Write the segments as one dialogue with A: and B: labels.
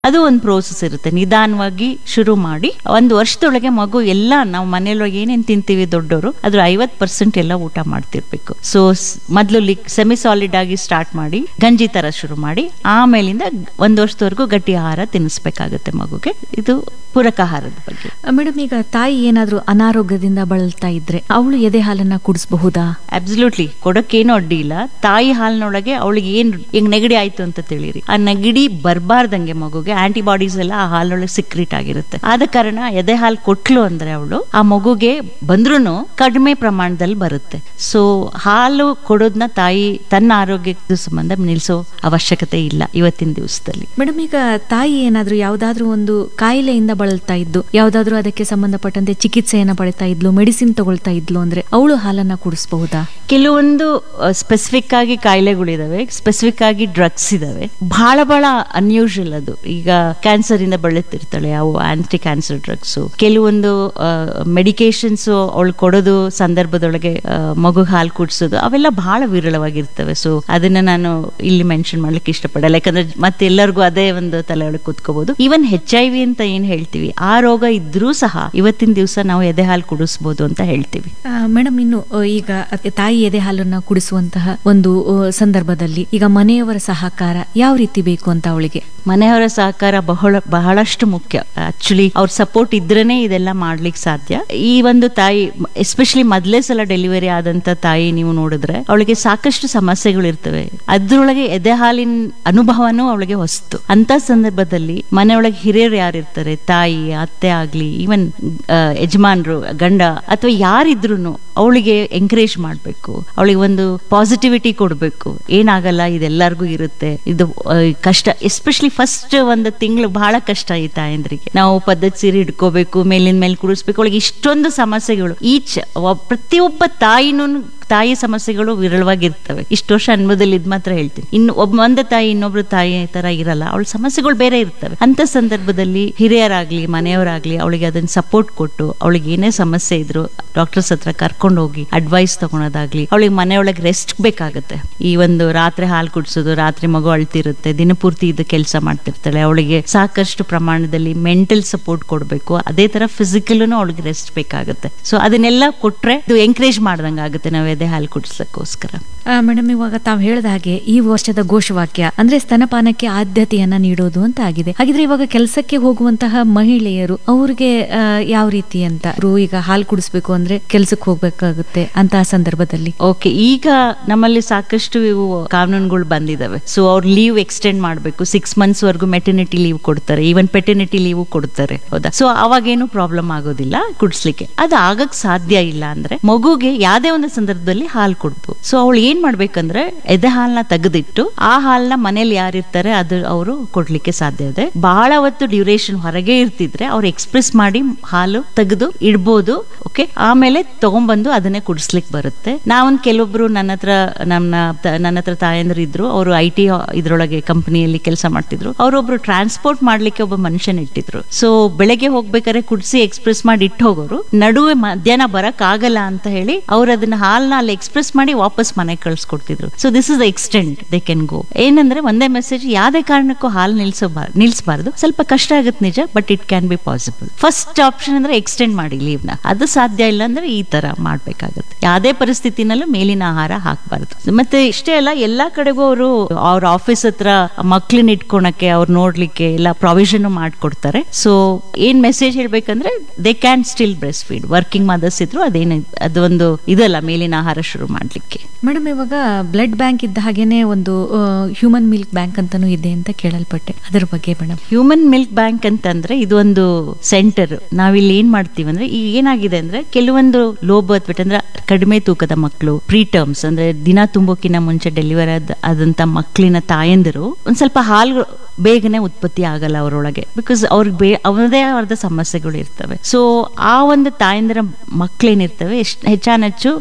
A: ಅದು ಒಂದು ಪ್ರೋಸೆಸ್ ಇರುತ್ತೆ ನಿಧಾನವಾಗಿ ಶುರು ಮಾಡಿ ಒಂದು ವರ್ಷದೊಳಗೆ ಮಗು ಎಲ್ಲ ನಾವು ಮನೆಯೊಳಗೆ ಏನೇನ್ ತಿಂತೀವಿ ದೊಡ್ಡವರು ಅದ್ರ ಐವತ್ ಪರ್ಸೆಂಟ್ ಎಲ್ಲ ಊಟ ಮಾಡ್ತಿರ್ಬೇಕು ಸೊ ಮೊದಲು ಸೆಮಿ ಸಾಲಿಡ್ ಆಗಿ ಸ್ಟಾರ್ಟ್ ಮಾಡಿ ಗಂಜಿ ತರ ಶುರು ಮಾಡಿ ಆಮೇಲಿಂದ ಒಂದು ವರ್ಷದವರೆಗೂ ಗಟ್ಟಿ ಆಹಾರ ತಿನ್ನಿಸ್ಬೇಕಾಗುತ್ತೆ ಮಗುಗೆ ಇದು ಪೂರಕ ಆಹಾರದ ಬಗ್ಗೆ
B: ಮೇಡಮ್ ಈಗ ತಾಯಿ ಏನಾದ್ರೂ ಅನಾರೋಗ್ಯದಿಂದ ಬಳಲ್ತಾ ಇದ್ರೆ ಅವಳು ಎದೆ ಹಾಲನ್ನ ಕುಡಿಸಬಹುದಾ
A: ಅಬ್ಸಲ್ಯೂಟ್ಲಿ ಕೊಡಕ್ಕೇನು ಅಡ್ಡಿ ಇಲ್ಲ ತಾಯಿ ಹಾಲಿನೊಳಗೆ ಅವಳಿಗೆ ಏನ್ ಈಗ ನೆಗಡಿ ಆಯ್ತು ಅಂತ ತಿಳಿರಿ ಆ ನೆಗಡಿ ಬರ್ಬಾರ್ದಂಗೆ ಮಗುಗೆ ಆಂಟಿಬಾಡೀಸ್ ಎಲ್ಲ ಆ ಹಾಲೊಳಗೆ ಸಿಕ್ರಿಟ್ ಆಗಿರುತ್ತೆ ಆದ ಕಾರಣ ಎದೆ ಹಾಲು ಕೊಟ್ಲು ಅಂದ್ರೆ ಅವಳು ಆ ಮಗುಗೆ ಬಂದ್ರೂ ಕಡಿಮೆ ಪ್ರಮಾಣದಲ್ಲಿ ಬರುತ್ತೆ ಸೊ ಹಾಲು ಕೊಡೋದನ್ನ ತಾಯಿ ತನ್ನ ಆರೋಗ್ಯದ ಸಂಬಂಧ ನಿಲ್ಸೋ ಅವಶ್ಯಕತೆ ಇಲ್ಲ ಇವತ್ತಿನ ದಿವಸದಲ್ಲಿ
B: ಮೇಡಮ್ ಈಗ ತಾಯಿ ಏನಾದ್ರೂ ಯಾವ್ದಾದ್ರೂ ಒಂದು ಕಾಯಿಲೆಯಿಂದ ಬಳಲ್ತಾ ಇದ್ದು ಯಾವ್ದಾದ್ರೂ ಅದಕ್ಕೆ ಸಂಬಂಧಪಟ್ಟಂತೆ ಚಿಕಿತ್ಸೆಯನ್ನ ಪಡಿತಾ ಇದ್ಲು ಮೆಡಿಸಿನ್ ತಗೊಳ್ತಾ ಇದ್ಲು ಅಂದ್ರೆ ಅವಳು ಹಾಲನ್ನ ಕುಡಿಸಬಹುದಾ
A: ಕೆಲವೊಂದು ಸ್ಪೆಸಿಫಿಕ್ ಆಗಿ ಕಾಯಿಲೆಗಳಿದಾವೆ ಸ್ಪೆಸಿಫಿಕ್ ಆಗಿ ಡ್ರಗ್ಸ್ ಇದಾವೆ ಬಹಳ ಬಹಳ ಅನ್ಯೂಶಲ್ ಅದು ಈಗ ಕ್ಯಾನ್ಸರ್ ಇಂದ ಬಳಲ್ತಿರ್ತಾಳೆ ಅವು ಆಂಟಿ ಕ್ಯಾನ್ಸರ್ ಡ್ರಗ್ಸ್ ಕೆಲವೊಂದು ಮೆಡಿಕೇಶನ್ಸ್ ಅವಳು ಕೊಡೋದು ಸಂದರ್ಭದೊಳಗೆ ಆ, ಮಗು ಹಾಲು ಕುಡಿಸೋದು ಅವೆಲ್ಲ ಬಹಳ ವಿರಳವಾಗಿರ್ತವೆ ಸೊ ಅದನ್ನ ನಾನು ಇಲ್ಲಿ ಮೆನ್ಷನ್ ಮಾಡ್ಲಿಕ್ಕೆ ಇಷ್ಟಪಡಲ್ಲ ಯಾಕಂದ್ರೆ ಮತ್ತೆ ಎಲ್ಲರಿಗೂ ಅದೇ ಒಂದು ತಲೆ ಒಳಗೆ ಕೂತ್ಕೋಬಹುದು ಈವನ್ ಹೆಚ್ ಐ ವಿ ಅಂತ ಏನ್ ಹೇಳ್ತೀವಿ ಆ ರೋಗ ಇದ್ರೂ ಸಹ ಇವತ್ತಿನ ದಿವಸ ನಾವು ಎದೆ ಹಾಲು ಕುಡಿಸ್ಬೋದು ಅಂತ ಹೇಳ್ತೀವಿ
B: ಮೇಡಮ್ ಇನ್ನು ಆ, ಈಗ ಅದ್- ತಾಯಿ ಎದೆ ಹಾಲನ್ನ ಕುಡಿಸುವಂತಹ ಒಂದು ಆ, ಸಂದರ್ಭದಲ್ಲಿ ಈಗ ಮನೆಯವರ ಸಹಕಾರ ಯಾವ ರೀತಿ ಬೇಕು ಅಂತ ಅವಳಿಗೆ
A: ಮನೆಯವರ ಸಹಕಾರ ಬಹಳ ಬಹಳಷ್ಟು ಮುಖ್ಯ ಆಕ್ಚುಲಿ ಅವ್ರ ಸಪೋರ್ಟ್ ಇದ್ರೇನೆ ಇದೆಲ್ಲ ಮಾಡ್ಲಿಕ್ಕೆ ಸಾಧ್ಯ ಈ ಒಂದು ತಾಯಿ ಎಸ್ಪೆಷಲಿ ಮೊದಲೇ ಸಲ ಡೆಲಿವರಿ ಆದಂತ ತಾಯಿ ನೀವು ನೋಡಿದ್ರೆ ಅವಳಿಗೆ ಸಾಕಷ್ಟು ಸಮಸ್ಯೆಗಳು ಇರ್ತವೆ ಅದ್ರೊಳಗೆ ಎದೆ ಹಾಲಿನ ಅನುಭವನೂ ಅವಳಿಗೆ ಹೊಸ್ತು ಅಂತ ಸಂದರ್ಭದಲ್ಲಿ ಮನೆಯೊಳಗೆ ಹಿರಿಯರು ಯಾರಿರ್ತಾರೆ ತಾಯಿ ಅತ್ತೆ ಆಗ್ಲಿ ಈವನ್ ಯಜಮಾನ್ರು ಗಂಡ ಅಥವಾ ಯಾರಿದ್ರು ಅವಳಿಗೆ ಎಂಕರೇಜ್ ಮಾಡ್ಬೇಕು ಅವಳಿಗೆ ಒಂದು ಪಾಸಿಟಿವಿಟಿ ಕೊಡ್ಬೇಕು ಏನಾಗಲ್ಲ ಇದೆಲ್ಲರಿಗೂ ಇರುತ್ತೆ ಇದು ಆ, ಕಷ್ಟ ಎಸ್ಪೆಷಲಿ ಫಸ್ಟ್ ಒಂದು ತಿಂಗಳು ಬಹಳ ಕಷ್ಟ ಈ ತಾಯಂದ್ರಿಗೆ ನಾವು ಪದ್ಧತಿ ಸೀರೆ ಹಿಡ್ಕೋಬೇಕು ಮೇಲಿನ ಮೇಲೆ ಕುಡಿಸ್ಬೇಕು ಅವಳಿಗೆ ಇಷ್ಟೊಂದು ಸಮಸ್ಯೆಗಳು ಈಚ್ ಪ್ರತಿಯೊಬ್ಬ ತಾಯಿನೂ ತಾಯಿ ಸಮಸ್ಯೆಗಳು ವಿರಳವಾಗಿರ್ತವೆ ಇಷ್ಟು ವರ್ಷ ಅನುಭವದಲ್ಲಿ ಇದ್ ಮಾತ್ರ ಹೇಳ್ತೀನಿ ಇನ್ನು ಒಬ್ಬ ಒಂದ ತಾಯಿ ಇನ್ನೊಬ್ರು ತಾಯಿ ತರ ಇರಲ್ಲ ಅವಳ ಸಮಸ್ಯೆಗಳು ಬೇರೆ ಇರ್ತವೆ ಅಂತ ಸಂದರ್ಭದಲ್ಲಿ ಹಿರಿಯರಾಗ್ಲಿ ಮನೆಯವರಾಗ್ಲಿ ಅವಳಿಗೆ ಅದನ್ನ ಸಪೋರ್ಟ್ ಕೊಟ್ಟು ಅವಳಿಗೆ ಏನೇ ಸಮಸ್ಯೆ ಇದ್ರು ಡಾಕ್ಟರ್ಸ್ ಹತ್ರ ಕರ್ಕೊಂಡು ಹೋಗಿ ಅಡ್ವೈಸ್ ತಗೊಳೋದಾಗ್ಲಿ ಅವಳಿಗೆ ಮನೆಯೊಳಗೆ ರೆಸ್ಟ್ ಬೇಕಾಗುತ್ತೆ ಈ ಒಂದು ರಾತ್ರಿ ಹಾಲು ಕುಡಿಸೋದು ರಾತ್ರಿ ಮಗು ಅಳ್ತಿರುತ್ತೆ ದಿನಪೂರ್ತಿ ಇದು ಕೆಲಸ ಮಾಡ್ತಿರ್ತಾಳೆ ಅವಳಿಗೆ ಸಾಕಷ್ಟು ಪ್ರಮಾಣದಲ್ಲಿ ಮೆಂಟಲ್ ಸಪೋರ್ಟ್ ಕೊಡಬೇಕು ಅದೇ ತರ ಫಿಸಿಕಲ್ ಅವಳಿಗೆ ರೆಸ್ಟ್ ಬೇಕಾಗುತ್ತೆ ಸೊ ಅದನ್ನೆಲ್ಲ ಕೊಟ್ರೆ ಇದು ಎಂಕರೇಜ್ ಮಾಡ್ದಂಗೆ ಆಗುತ್ತೆ ನಾವು ಎದೆ ಹಾಲು ಕುಡಿಸ್ಲಿಕ್ಕೋಸ್ಕರ
B: ಮೇಡಮ್ ಇವಾಗ ತಾವು ಹೇಳಿದ ಹಾಗೆ ಈ ವರ್ಷದ ಘೋಷವಾಕ್ಯ ಅಂದ್ರೆ ಸ್ತನಪಾನಕ್ಕೆ ಆದ್ಯತೆಯನ್ನ ನೀಡೋದು ಅಂತ ಆಗಿದೆ ಹಾಗಿದ್ರೆ ಇವಾಗ ಕೆಲಸಕ್ಕೆ ಹೋಗುವಂತಹ ಮಹಿಳೆಯರು ಅವ್ರಿಗೆ ಆ, ಯಾವ ರೀತಿ ಅಂತ ಅವ್ರು ಈಗ ಹಾಲು ಕುಡಿಸ್ಬೇಕು ಅಂದ್ರೆ ಕೆಲ್ಸಕ್ಕೆ ಹೋಗ್ಬೇಕಾಗುತ್ತೆ ಅಂತಹ ಸಂದರ್ಭದಲ್ಲಿ
A: ಓಕೆ ಈಗ ನಮ್ಮಲ್ಲಿ ಸಾಕಷ್ಟು ಇವು ಕಾನೂನುಗಳು ಬಂದಿದಾವೆ ಸೊ ಅವ್ರ ಲೀವ್ ಎಕ್ಸ್ಟೆಂಡ್ ಮಾಡಬೇಕು ಸಿಕ್ಸ್ ಮಂತ್ಸ್ ವರೆಗೂ ಮೆಟರ್ನಿಟಿ ಲೀವ್ ಕೊಡ್ತಾರೆ ಈವನ್ ಪೆಟರ್ನಿಟಿ ಲೀವ್ ಕೊಡ್ತಾರೆ ಹೌದಾ ಸೊ ಅವಾಗೇನು ಪ್ರಾಬ್ಲಮ್ ಆಗೋದಿಲ್ಲ ಕುಡಿಸ್ಲಿಕ್ಕೆ ಅದು ಆಗಕ್ ಸಾಧ್ಯ ಇಲ್ಲ ಅಂದ್ರೆ ಮಗುಗೆ ಯಾವ್ದೇ ಒಂದು ಸಂದರ್ಭದಲ್ಲಿ ಹಾಲು ಕೊಡ್ಬೋದು ಸೊ ಅವಳು ಏನ್ ಮಾಡ್ಬೇಕಂದ್ರೆ ಎದೆ ಹಾಲ್ನ ತೆಗೆದಿಟ್ಟು ಆ ಹಾಲ್ನ ಮನೇಲಿ ಯಾರಿರ್ತಾರೆ ಅದು ಅವರು ಕೊಡ್ಲಿಕ್ಕೆ ಸಾಧ್ಯ ಇದೆ ಬಹಳ ಹೊತ್ತು ಡ್ಯೂರೇಷನ್ ಹೊರಗೆ ಇರ್ತಿದ್ರೆ ಅವ್ರು ಎಕ್ಸ್ಪ್ರೆಸ್ ಮಾಡಿ ಹಾಲು ತೆಗೆದು ಇಡ್ಬೋದು ಓಕೆ ಆಮೇಲೆ ತಗೊಂಡ್ಬಂದು ಅದನ್ನೇ ಕುಡಿಸ್ಲಿಕ್ಕೆ ಬರುತ್ತೆ ನಾವೊಂದ್ ಕೆಲವೊಬ್ರು ನನ್ನ ಹತ್ರ ನನ್ನ ತ- ನನ್ನ ಹತ್ರ ತಾಯಂದ್ರು ಇದ್ರು ಅವರು ಐ ಟಿ ಇದ್ರೊಳಗೆ ಕಂಪನಿಯಲ್ಲಿ ಕೆಲಸ ಮಾಡ್ತಿದ್ರು ಅವರೊಬ್ರು ಟ್ರಾನ್ಸ್ಪೋರ್ಟ್ ಮಾಡ್ಲಿಕ್ಕೆ ಒಬ್ಬ ಮನುಷ್ಯನ ಇಟ್ಟಿದ್ರು ಸೊ ಬೆಳಗ್ಗೆ ಹೋಗ್ಬೇಕಾದ್ರೆ ಕುಡಿಸಿ ಎಕ್ಸ್ಪ್ರೆಸ್ ಮಾಡಿ ಇಟ್ಟು ಹೋಗೋರು ನಡುವೆ ಮಧ್ಯಾಹ್ನ ಬರಕ್ ಆಗಲ್ಲ ಅಂತ ಹೇಳಿ ಅವ್ರು ಅದನ್ನ ಹಾಲ್ನ ಅಲ್ಲಿ ಎಕ್ಸ್ಪ್ರೆಸ್ ಮಾಡಿ ವಾಪಸ್ ಮನೆಗೆ ಕಳ್ಸ್ಕೊಡ್ತಿದ್ರು so this is the extent they can go ಏನಂದ್ರೆ ಒಂದೇ ಮೆಸೇಜ್ ಯಾವ್ದೇ ಕಾರಣಕ್ಕೂ ಹಾಲು ನಿಲ್ಸಬಾರ್ದು ನಿಲ್ಸಬಾರ್ದು ಸ್ವಲ್ಪ ಕಷ್ಟ ಆಗುತ್ತೆ ನಿಜ but it can be possible first option ಅಂದ್ರೆ ಎಕ್ಸ್ಟೆಂಡ್ ಮಾಡಿ ಲೀವ್ ನ ಅದು ಸಾಧ್ಯ ಇಲ್ಲ ಅಂದ್ರೆ ಈ ತರ ಮಾಡ್ಬೇಕಾಗುತ್ತೆ ಯಾವ್ದೇ ಪರಿಸ್ಥಿತಿನಲ್ಲೂ ಮೇಲಿನ ಆಹಾರ ಹಾಕಬಾರ್ದು ಮತ್ತೆ ಇಷ್ಟೇ ಅಲ್ಲ ಎಲ್ಲಾ ಕಡೆಗೂ ಅವರು ಅವ್ರ ಆಫೀಸ್ ಹತ್ರ ಮಕ್ಳನ್ನ ಇಟ್ಕೊಳಕ್ಕೆ ಅವ್ರು ನೋಡ್ಲಿಕ್ಕೆ ಎಲ್ಲ ಪ್ರಾವಿಷನ್ ಮಾಡ್ಕೊಡ್ತಾರೆ ಸೊ ಏನ್ ಮೆಸೇಜ್ ಹೇಳ್ಬೇಕಂದ್ರೆ they can still breast feed working mothers ಇದ್ರು ಅದೇನು ಅದೊಂದು ಇದಲ್ಲ ಮೇಲಿನ ಆಹಾರ ಶುರು ಮಾಡ್ಲಿಕ್ಕೆ
B: ಮೇಡಮ್ ಇವಾಗ ಬ್ಲಡ್ ಬ್ಯಾಂಕ್ ಇದ್ದ ಹಾಗೇನೆ ಒಂದು ಹ್ಯೂಮನ್ ಮಿಲ್ಕ್ ಬ್ಯಾಂಕ್ ಅಂತಾನೂ ಇದೆ ಅಂತ ಕೇಳಲ್ಪಟ್ಟೆ ಅದರ ಬಗ್ಗೆ ಮೇಡಮ್
A: ಹ್ಯೂಮನ್ ಮಿಲ್ಕ್ ಬ್ಯಾಂಕ್ ಅಂತಂದ್ರೆ ಇದು ಒಂದು ಸೆಂಟರ್ ನಾವಿಲ್ಲಿ ಏನ್ ಮಾಡ್ತೀವಿ ಅಂದ್ರೆ ಈಗ ಏನಾಗಿದೆ ಅಂದ್ರೆ ಕೆಲವೊಂದು ಲೋ ಬರ್ತ್ ವೇಟ್ ಅಂದ್ರೆ ಕಡಿಮೆ ತೂಕದ ಮಕ್ಕಳು ಪ್ರೀ ಟರ್ಮ್ಸ್ ಅಂದ್ರೆ ದಿನ ತುಂಬೋಕಿನ ಮುಂಚೆ ಡೆಲಿವರಿ ಆದ ಆದಂತ ಮಕ್ಕಳಿನ ತಾಯಂದಿರು ಒಂದ್ ಸ್ವಲ್ಪ ಹಾಲು ಬೇಗನೆ ಉತ್ಪತ್ತಿ ಆಗಲ್ಲ ಅವರೊಳಗೆ ಬಿಕಾಸ್ ಅವ್ರಿಗೆ ಬೇ ಅವರದೇ ಆದ ಸಮಸ್ಯೆಗಳು ಇರ್ತವೆ ಸೊ ಆ ಒಂದು ತಾಯಂದಿರ ಮಕ್ಕಳೇನಿರ್ತವೆ ಎಷ್ಟ್ ಹೆಚ್ಚಾನೆಚ್ಚು ಇದು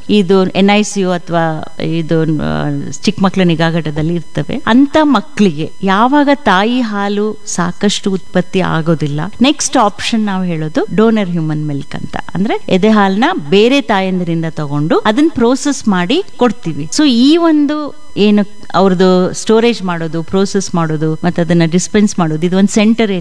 A: ಎನ್ ಐ ಸಿ ಯು ಅಥವಾ ಇದು ಆ, ಚಿಕ್ಕ ಮಕ್ಕಳ ನಿಗಾಘಟದಲ್ಲಿ ಇರ್ತವೆ ಅಂತ ಮಕ್ಕಳಿಗೆ ಯಾವಾಗ ತಾಯಿ ಹಾಲು ಸಾಕಷ್ಟು ಉತ್ಪತ್ತಿ ಆಗೋದಿಲ್ಲ ನೆಕ್ಸ್ಟ್ ಆಪ್ಷನ್ ನಾವು ಹೇಳೋದು ಡೋನರ್ ಹ್ಯೂಮನ್ ಮಿಲ್ಕ್ ಅಂತ ಅಂದ್ರೆ ಎದೆ ಹಾಲನ್ನ ಬೇರೆ ತಾಯಂದಿರಿಂದ ತಗೊಂಡು ಅದನ್ನ ಪ್ರೋಸೆಸ್ ಮಾಡಿ ಕೊಡ್ತೀವಿ ಸೊ ಈ ಒಂದು ಏನು ಅವ್ರದ್ದು ಸ್ಟೋರೇಜ್ ಮಾಡೋದು ಪ್ರೋಸೆಸ್ ಮಾಡೋದು ಮತ್ತೆ ಅದನ್ನ ಡಿಸ್ಪೆನ್ಸ್ ಮಾಡೋದು ಇದು ಒಂದು ಸೆಂಟರ್